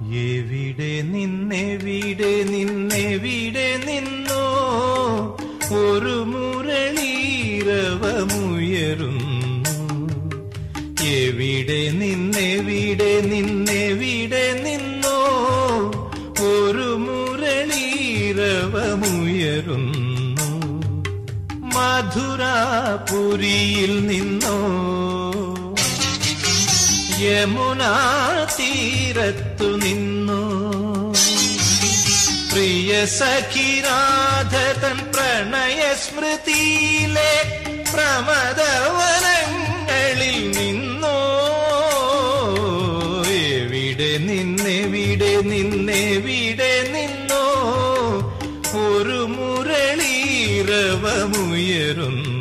എവിടെ നിന്നെവിടെ നിന്നെവിടെ നിന്നോ ഒരു മുരളീരവമുയരുന്നു എവിടെ നിന്നെവിടെ നിന്നെവിടെ നിന്നോ ഒരു മുരളീരവമുയരുന്നു മധുരാപുരിയിൽ നിന്നോ യമുനാ തീരത്തു നിന്നു പ്രിയ സഖിരാധതൻ പ്രണയ സ്മൃതിയിലെ പ്രമദവനങ്ങളിൽ നിന്നോ എവിടെ നിന്നെവിടെ നിന്നെവിടെ നിന്നോ ഒരു മുരളീരവമുയരുന്നു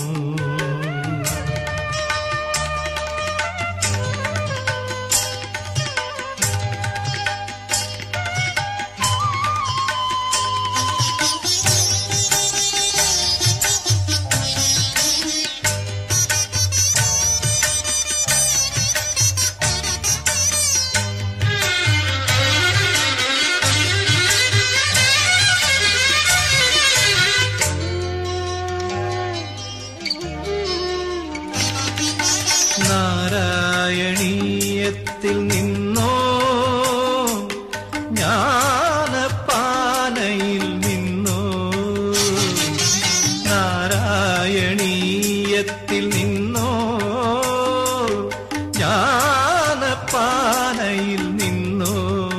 നാരായണീയത്തിൽ നിന്നോ ജ്ഞാനപ്പാനയിൽ നിന്നോ നാരായണീയത്തിൽ നിന്നോ ജ്ഞാനപ്പാനയിൽ നിന്നോ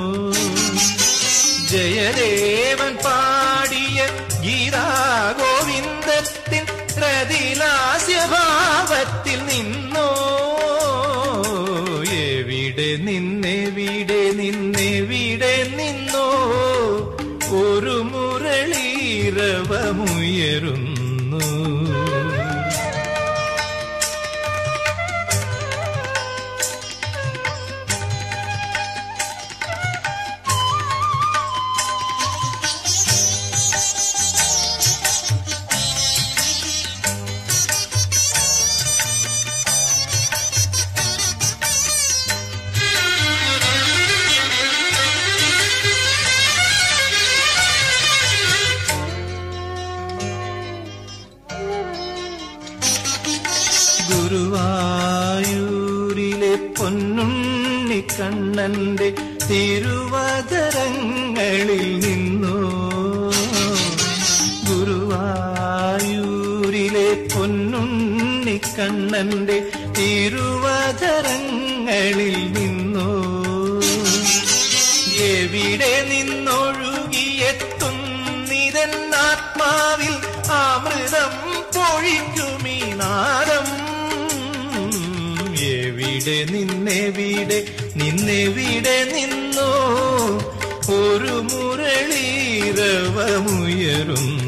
ജയദേവൻ പാടിയ ഗീതാഗോവിന്ദത്തിൻ പ്രതിലാസ്യഭാവത്തിൽ നിന്നോ എവിടെ നിന്നെവിടെ നിന്നെവിടെ നിന്നോ ഒരു മുരളീരവമുയരുന്നു ഗുരുവായൂരിലെ പൊന്നുണ്ണി കണ്ണന്റെ തിരുവതരങ്ങളിൽ നിന്നോ ഗുരുവായൂരിലെ പൊന്നുണ്ണി കണ്ണന്റെ തിരുവതരങ്ങളിൽ നിന്നോ എവിടെ നിന്നൊഴുകിയെത്തുന്നിതെന്നാത്മാവിൽ അമൃതം പൊഴിക്കുമീ നാദം എവിടെ നിന്നെവിടെ നിന്നെവിടെ നിന്നോ ഒരു മുരളീരവമുയരുന്നു